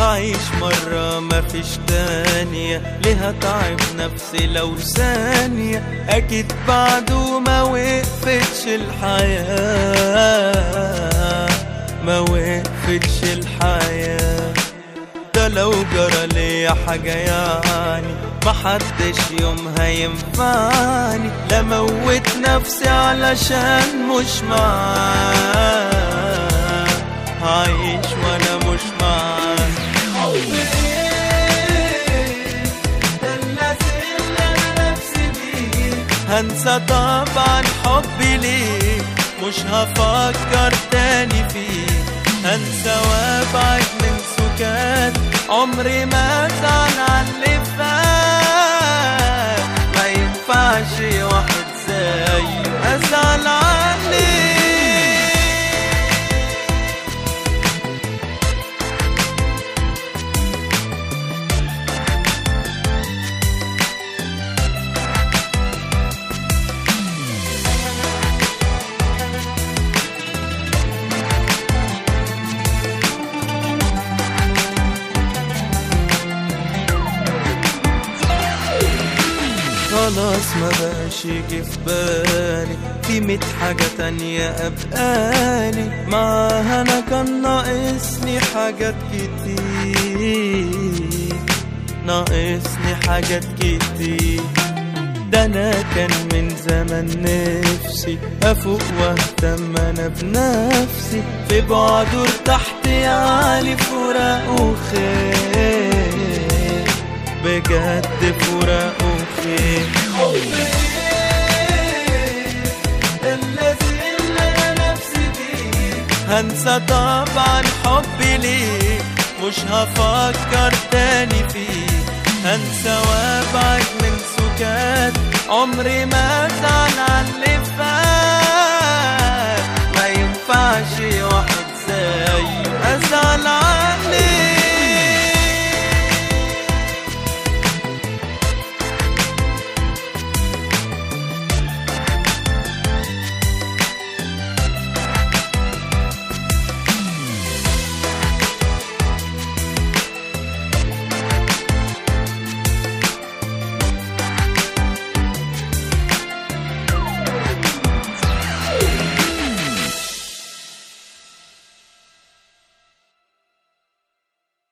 هعيش مرة مفيش تانية ليه هتعب نفسي لو ثانية أكيد بعده ما وقفتش الحياة ما وقفتش الحياة ده لو جرى ليا حاجة يعني محدش يوم هينفعني لا موت نفسي علشان مش معاه هعيش وانا مش معاه هنسى طبعا حبي ليك مش هفكر تاني فيه هنسى وابعد من سكات عمري ما ازعل على اللي فات ما ينفعش واحد زي ازعل عليه خلاص ما بقاش يجي في بالي في ميت حاجة تانية أبقالي معاها أنا كان ناقصني حاجات كتير ناقصني حاجات كتير ده أنا كان من زمان نفسي أفوق وأهتم أنا بنفسي في بعده ارتحت يعني فراق وخير بجد فراق وخير الذي اللي انا نفسي فيه هنسى طبعا حبي ليك مش هفكر تاني فيه هنسى وابعد من سكات عمري ما ازعل على اللي فات ما ينفعش واحد زي ازعل